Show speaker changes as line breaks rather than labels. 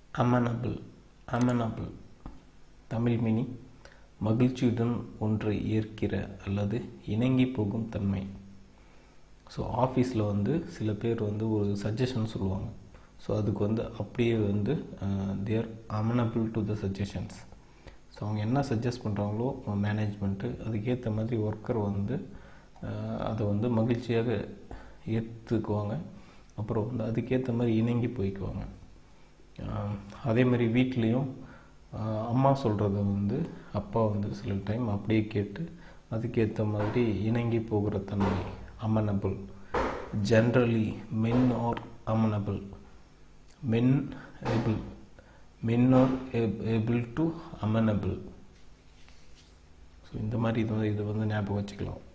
amenable amenable Tamil meaning மகிழ்ச்சியுடன் ஒன்றை ஏற்கிற அல்லது இணங்கி போகும் தன்மை ஸோ ஆஃபீஸில் வந்து சில பேர் வந்து ஒரு சஜஷன் சொல்லுவாங்க ஸோ அதுக்கு வந்து அப்படியே வந்து they're amenable to the suggestions so அவங்க என்ன சஜஸ்ட் பண்ணுறாங்களோ மேனேஜ்மெண்ட்டு அதுக்கேற்ற மாதிரி ஒர்க்கர் வந்து அஹ், அதை வந்து மகிழ்ச்சியாக ஏற்றுக்குவாங்க அப்புறம் வந்து அதுக்கேற்ற மாதிரி இணங்கி போய்க்குவாங்க ஆஹ் அதே மாதிரி வீட்லேயும் அம்மா சொல்கிறத வந்து அப்பா வந்து சில டைம் அப்படியே கேட்டு அதுக்கேற்ற மாதிரி இணங்கி போகிற தன்மை amenable generally men are amenable men able men are able to amenable so இந்த மாதிரி இது வந்து இது வந்து ஞாபகம் வச்சுக்கலாம்